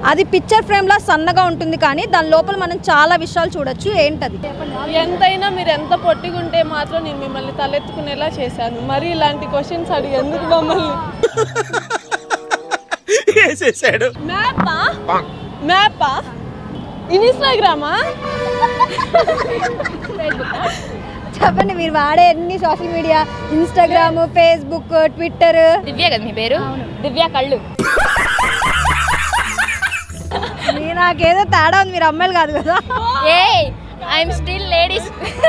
అది పిక్చర్ ఫ్రేమ్లా సన్నగా ఉంటుంది కానీ దాని లోపల మనం చాలా విషయాలు చూడొచ్చు ఏంటది ఎంతైనా మీరు ఎంత పొట్టిగుంటే మాత్రం నేను మిమ్మల్ని తలెత్తుకునేలా చేశాను మరి ఇలాంటి క్వశ్చన్స్ అడిగి ఎందుకు మమ్మల్ని వేసేసాడు మ్యాపా మ్యాపా ఇన్స్టాగ్రామా చెప్పండి మీరు వాడే ఎన్ని social media Instagram Facebook Twitter Divya కదా మీ పేరు దివ్య కళ్ళు మీ నాకేదో తేడా ఉంది మీరు అమ్మాయిలు కాదు కదా ఏ ఐఎమ్ స్టిల్ లేడీస్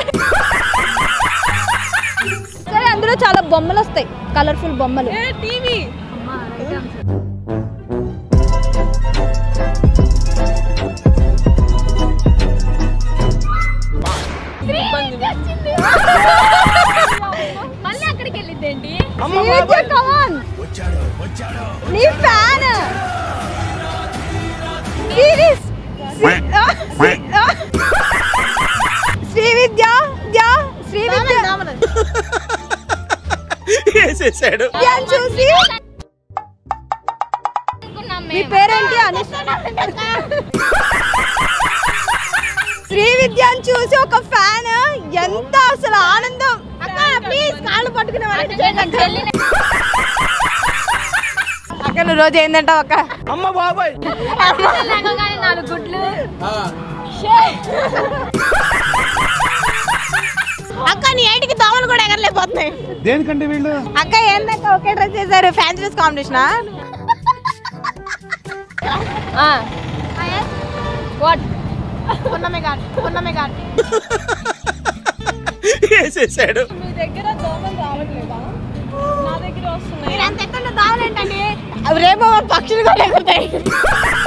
సరే అందులో చాలా బొమ్మలు వస్తాయి కలర్ఫుల్ బొమ్మలు ఏ టీవీ మళ్ళీ అక్కడికి వెళ్ళిద్దేంటి శ్రీవిద్య, come on. నీ ఫ్యాన్ సిరీస్ శ్రీవిద్య ద్య శ్రీవిద్య వేసేసాడు విద్యను చూసి అనుకున్నాం మీ మేము. పేరేంటి అని శ్రీ విద్యను చూసి ఒక ఫ్యాన్ ఎంత అసలు ఆనందం అక్క ప్లీజ్ కాళ్ళు పట్టుకునే అటు చూడండి, చెల్లిని అక్క నువ్వు రోజు ఏందంటావు అక్క అమ్మ బాబాయ్ లేకగానే నాలుగు గుడ్లు అక్క నీ ఏటికి దోమలు కూడా ఎగరలేకపోతున్నాయి దేనికంటే వీళ్ళు అక్క ఏందక్క ఒకే డ్రెస్ చేశారు ఫ్యాన్స్ డ్రెస్ కాంపిటీషనా వాట్ పున్నమే కాదు పున్నమే కాదు వేసేసాడు మీ దగ్గర దోమలు రావట్లేదా నా దగ్గర వస్తున్నాయి మీరు అంత ఎక్కడ దోమలు ఏంటండి రేపు పక్షులు కూడా ఎగురుతాయి